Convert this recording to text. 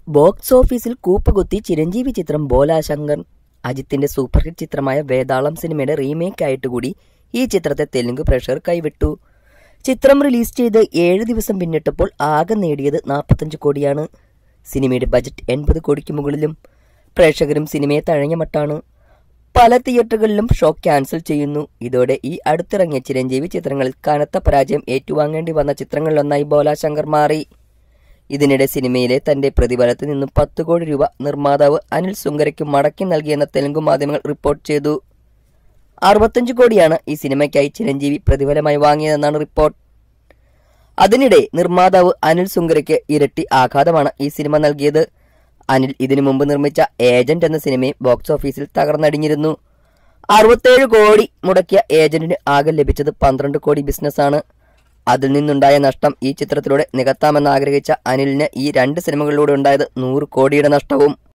box ഓഫീസിൽ കൂപ്പുകുത്തി ചിരഞ്ജീവി ചിത്രം ബോലാശങ്കർ അജിത്തിന്റെ super hit ചിത്രമായ വേതാളം സിനിമയുടെ റീമേക്ക് ആയിട്ട് കൂടി ഈ ചിത്രത്തെ തെലുങ്ക് പ്രേക്ഷകർ കൈവിട്ടു ചിത്രം റിലീസ് ചെയ്ത് ഏഴ് ദിവസം പിന്നിട്ടപ്പോൾ ആകെ നേടിയത് നാൽപ്പത്തഞ്ച് കോടിയാണ് സിനിമയുടെ ബജറ്റ് എൺപത് കോടിക്ക് മുകളിലും പ്രേക്ഷകരും സിനിമയെ തഴഞ്ഞ മട്ടാണ് പല തിയേറ്ററുകളിലും ഷോ ക്യാൻസൽ ചെയ്യുന്നു ഇതോടെ ഈ അടുത്തിറങ്ങിയ ചിരഞ്ജീവി ചിത്രങ്ങളിൽ കനത്ത പരാജയം ഏറ്റുവാങ്ങേണ്ടി വന്ന ചിത്രങ്ങളിലൊന്നായി ബോലാശങ്കർ മാറി ഇതിനിടെ സിനിമയിലെ തന്റെ പ്രതിഫലത്തിൽ നിന്നും പത്ത് കോടി രൂപ നിർമ്മാതാവ് അനിൽ സുങ്കരയ്ക്ക് മടക്കി നൽകിയെന്ന തെലുങ്ക് മാധ്യമങ്ങൾ റിപ്പോർട്ട് ചെയ്തു അറുപത്തഞ്ച് കോടിയാണ് ഈ സിനിമയ്ക്കായി ചിരഞ്ജീവി പ്രതിഫലമായി വാങ്ങിയതെന്നാണ് റിപ്പോർട്ട് അതിനിടെ നിർമ്മാതാവ് അനിൽ സുങ്കരയ്ക്ക് ഇരട്ടി ആഘാതമാണ് ഈ സിനിമ നൽകിയത് അനിൽ ഇതിനു മുമ്പ് നിർമ്മിച്ച ഏജന്റ് എന്ന സിനിമയും ബോക്സ് ഓഫീസിൽ തകർന്നടിഞ്ഞിരുന്നു അറുപത്തേഴ് കോടി മുടക്കിയ ഏജന്റിന് ആകെ ലഭിച്ചത് പന്ത്രണ്ട് കോടി ബിസിനസ്സാണ് അതിൽ നിന്നുണ്ടായ നഷ്ടം ഈ ചിത്രത്തിലൂടെ നികത്താമെന്ന് ആഗ്രഹിച്ച അനിലിന് ഈ രണ്ട് സിനിമകളിലൂടെ ഉണ്ടായത് നൂറ് കോടിയുടെ നഷ്ടവും